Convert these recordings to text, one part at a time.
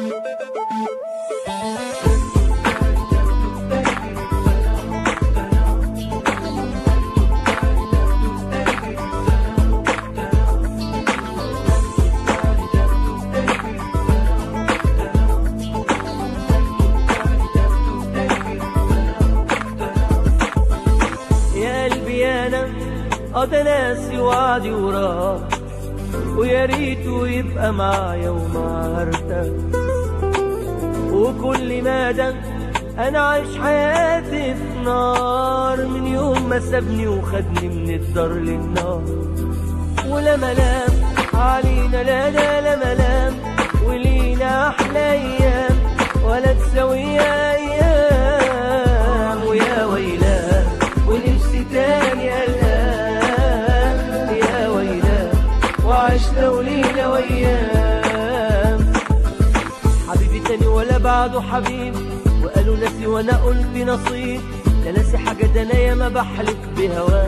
يا قلبي انا قضى ناسي وعدي وراه ويا ريته يبقى معايا ومعاه ارتاح وكل مدى انا عايش حياتي في نار من يوم ما سابني وخدني من الدار للنار ولا ملام علينا لا لا لا ملام ولينا احلى ايام ولا تساوي ايام ويا ويلاه ونفسي تاني الان يا ويلاه وعشنا ولينا وايام حبيبي تاني ولا بعده حبيب وقالوا ناسي وانا قلت نصيب لا ناسي حاجة ده انا ياما بحلف بهواه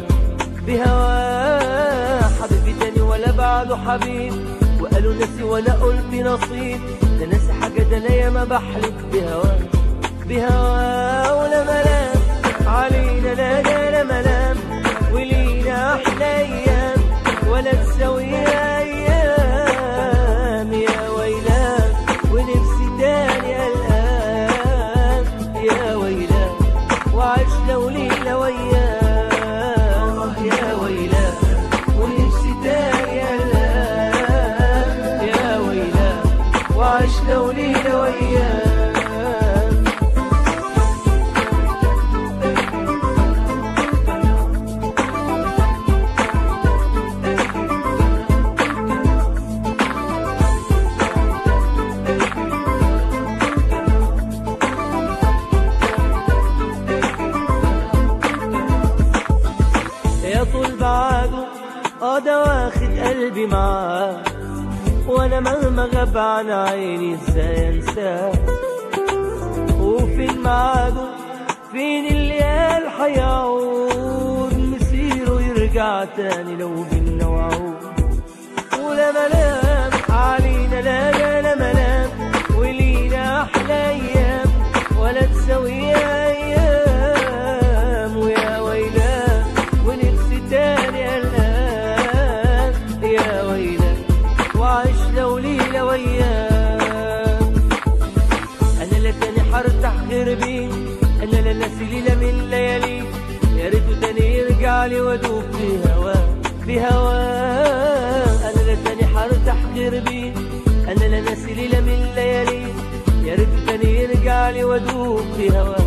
بهواه حبيبي تاني ولا بعده حبيب وقالوا ناسي وانا قلت نصيب لا ناسي حاجة ده انا ياما بحلف بهواه بهواه ولا ملام علينا لا لا لا ملام ولينا احلى ايام ولا تساوي ايام يا ويلاه ونفسي تاني الان يا ويلاه وعشنا وليلة وياه يا ويلاه ونفسي تاني الان يا ويلاه وعشنا وليلة وياه يا طول بعده اه ده واخد قلبي معاه وانا مهما غاب عن عيني ازاي انساه وفين معاده فين اللي قال هيعود مسيره يرجع تاني لو بينا وعود ولا ملام علينا لا لا لا ملام ولينا احلى ايام ولا تساوي ايام ويا ويلاه ونفسي تاني الان يا ويلاه وعشنا وليله وياه انا لا تاني حرتاح غير بيه انا لا ناسي ليله من ليالي يا ريته تاني يرجع لي وادوب في هواه في هواه انا لا تاني حرتاح غير بيه انا لا ناسي ليله من ليالي يا ريته تاني يرجع لي وادوب في هواه